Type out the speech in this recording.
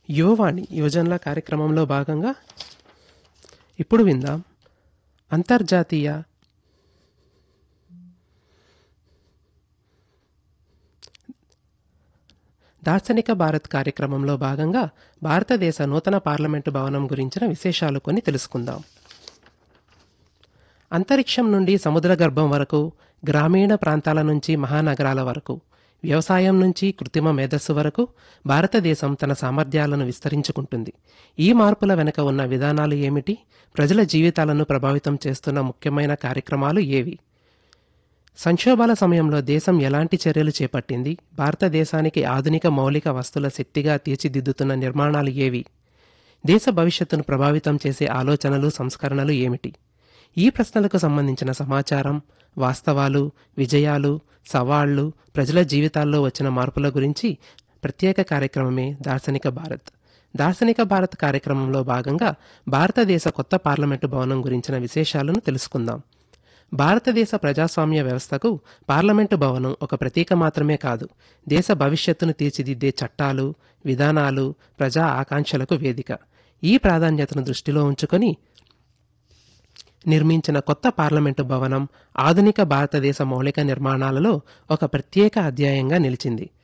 యువవాణి యువజనుల కార్యక్రమంలో భాగంగా ఇప్పుడు విందాం అంతర్జాతీయ దార్శనిక భారత్ కార్యక్రమంలో భాగంగా భారతదేశ నూతన పార్లమెంటు భవనం గురించిన విశేషాలు కొన్ని తెలుసుకుందాం అంతరిక్షం నుండి సముద్ర గర్భం వరకు గ్రామీణ ప్రాంతాల నుంచి మహానగరాల వరకు వ్యవసాయం నుంచి కృత్రిమ మేధస్సు వరకు భారతదేశం తన సామర్థ్యాలను విస్తరించుకుంటుంది ఈ మార్పుల వెనుక ఉన్న విధానాలు ఏమిటి ప్రజల జీవితాలను ప్రభావితం చేస్తున్న ముఖ్యమైన కార్యక్రమాలు ఏవి సంక్షోభాల సమయంలో దేశం ఎలాంటి చర్యలు చేపట్టింది భారతదేశానికి ఆధునిక మౌలిక వస్తుల శక్తిగా తీర్చిదిద్దుతున్న నిర్మాణాలు ఏవి దేశ భవిష్యత్తును ప్రభావితం చేసే ఆలోచనలు సంస్కరణలు ఏమిటి ఈ ప్రశ్నలకు సంబంధించిన సమాచారం వాస్తవాలు విజయాలు సవాళ్లు ప్రజల జీవితాల్లో వచ్చిన మార్పుల గురించి ప్రత్యేక కార్యక్రమమే దార్శనిక భారత్ దార్శనిక భారత్ కార్యక్రమంలో భాగంగా భారతదేశ కొత్త పార్లమెంటు భవనం గురించిన విశేషాలను తెలుసుకుందాం భారతదేశ ప్రజాస్వామ్య వ్యవస్థకు పార్లమెంటు భవనం ఒక ప్రతీక మాత్రమే కాదు దేశ భవిష్యత్తును తీర్చిదిద్దే చట్టాలు విధానాలు ప్రజా ఆకాంక్షలకు వేదిక ఈ ప్రాధాన్యతను దృష్టిలో ఉంచుకొని నిర్మించిన కొత్త పార్లమెంటు భవనం ఆధునిక భారతదేశ మౌలిక నిర్మాణాలలో ఒక ప్రత్యేక అధ్యాయంగా నిలిచింది